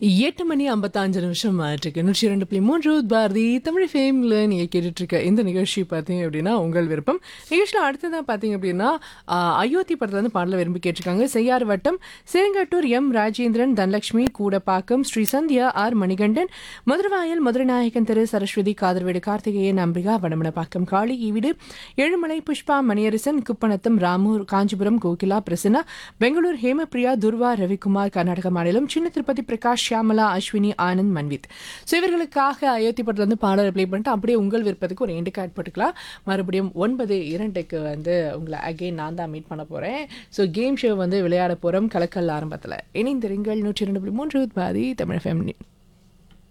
எட்டு மணி ஐம்பத்தஞ்சு நிமிஷம் ஆயிட்டிருக்கு நூற்றி ரெண்டு புள்ளி மூன்று பாரதி தமிழ் ஃபேமில் நீங்கள் கேட்டுட்ருக்க இந்த நிகழ்ச்சி பார்த்தீங்க அப்படின்னா உங்கள் விருப்பம் நிகழ்ச்சியில் அடுத்ததாக பார்த்தீங்க அப்படின்னா ஆ, அயோத்தி படத்தில் வந்து பாடல விரும்பி கேட்டிருக்காங்க செய்யார் வட்டம் செருங்கட்டூர் எம் ராஜேந்திரன் தனலட்சுமி கூடப்பாக்கம் ஸ்ரீ சந்தியா ஆர் மணிகண்டன் மதுரவாயல் மதுரநாயகன் திரு சரஸ்வதி காதர்வேடு கார்த்திகேயன் அம்பிகா வடமனப்பாக்கம் காளி ஈவிடு ஏழுமலை புஷ்பா மணியரசன் குப்பநத்தம் ராமூர் காஞ்சிபுரம் கோகிலா பிரசன்னா பெங்களூர் ஹேமபிரியா துர்வா ரவிக்குமார் கர்நாடக மாநிலம் சின்ன திருப்பதி பிரகாஷ் ஷியாமலா அஸ்வினி ஆனந்த் மன்வித் ஸோ இவர்களுக்காக அயோத்தி படத்தில் வந்து பாடல் ப்ளே பண்ணிட்டு அப்படியே உங்கள் விருப்பத்துக்கு ஒரு எண்டு கார்டு போட்டுக்கலாம் மறுபடியும் ஒன்பது இரண்டுக்கு வந்து உங்களை அகைன் நான் தான் மீட் பண்ண போகிறேன் ஸோ கேம் ஷோ வந்து விளையாட போகிறோம் கலக்கல் ஆரம்பத்தில் இணைந்திருங்கள் நூற்றி இரண்டு புள்ளி மூன்று பாதி தமிழ் ஃபேமிலி